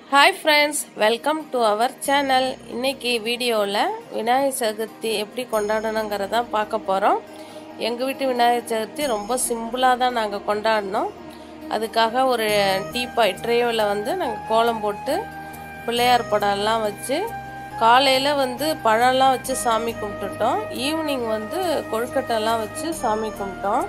hi friends welcome to our channel இன்னைக்கு வீடியோவில் விநாயகர் சதுர்த்தி எப்படி கொண்டாடணுங்கிறத பார்க்க போகிறோம் எங்கள் வீட்டு விநாயகர் சதுர்த்தி ரொம்ப சிம்பிளாக தான் நாங்கள் கொண்டாடினோம் அதுக்காக ஒரு டீப்பாய் ட்ரேவில் வந்து நாங்கள் கோலம் போட்டு பிள்ளையார் படம்லாம் வச்சு காலையில் வந்து பழம்லாம் வச்சு சாமி கும்பிட்டுட்டோம் ஈவினிங் வந்து கொழுக்கட்டைலாம் வச்சு சாமி கும்பிட்டோம்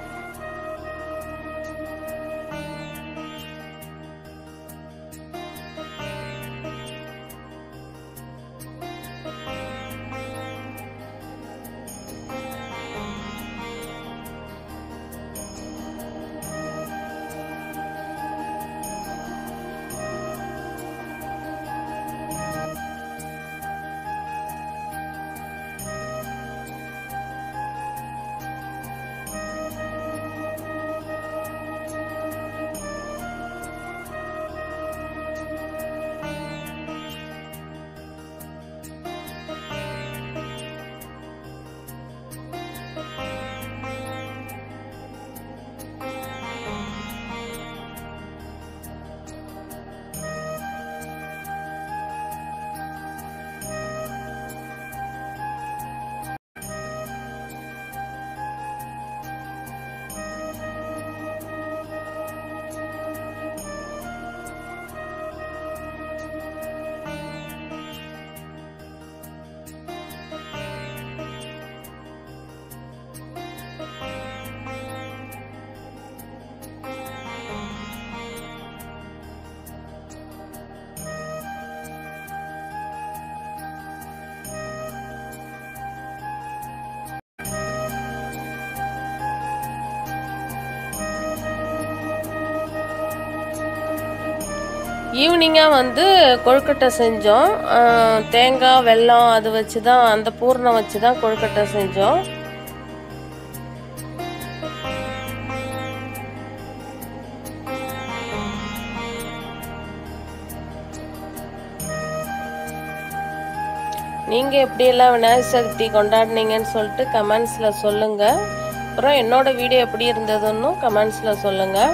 ஈவினிங்காக வந்து கொழுக்கட்டை செஞ்சோம் தேங்காய் வெல்லம் அது வச்சு தான் அந்த பூர்ணம் வச்சு தான் கொழுக்கட்டை செஞ்சோம் நீங்கள் எப்படியெல்லாம் விநாயகர் சதுர்த்தி கொண்டாடினீங்கன்னு சொல்லிட்டு கமெண்ட்ஸில் சொல்லுங்கள் அப்புறம் என்னோட வீடியோ எப்படி இருந்ததுன்னு கமெண்ட்ஸில் சொல்லுங்கள்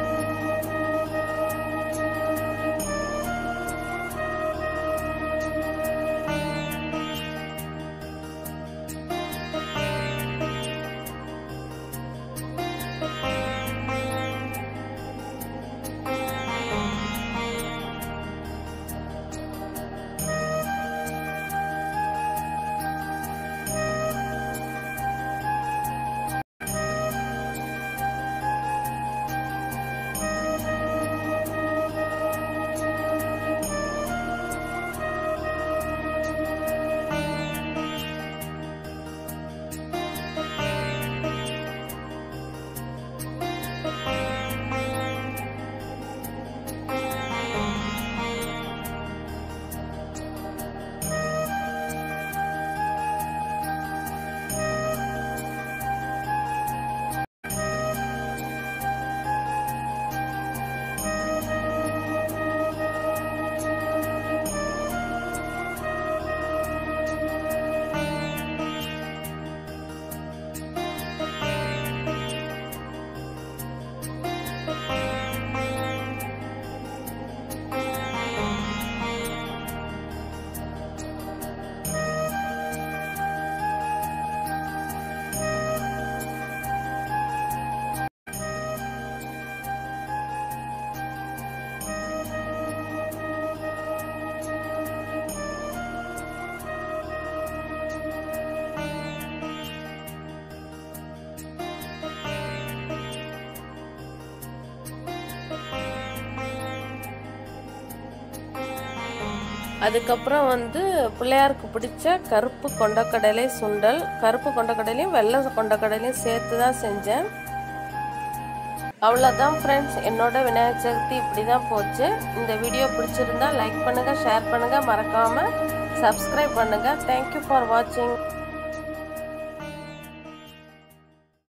அதுக்கப்புறம் வந்து பிள்ளையாருக்கு பிடிச்ச கருப்பு கொண்டக்கடலை சுண்டல் கருப்பு கொண்டக்கடலையும் வெள்ளை கொண்டக்கடலையும் சேர்த்து தான் செஞ்சேன் அவ்வளோதான் ஃப்ரெண்ட்ஸ் என்னோட விநாயகர் சதுர்த்தி இப்படி தான் போச்சு இந்த வீடியோ பிடிச்சிருந்தா லைக் பண்ணுங்கள் ஷேர் பண்ணுங்கள் மறக்காமல் சப்ஸ்கிரைப் பண்ணுங்கள் தேங்க்யூ ஃபார் வாட்சிங்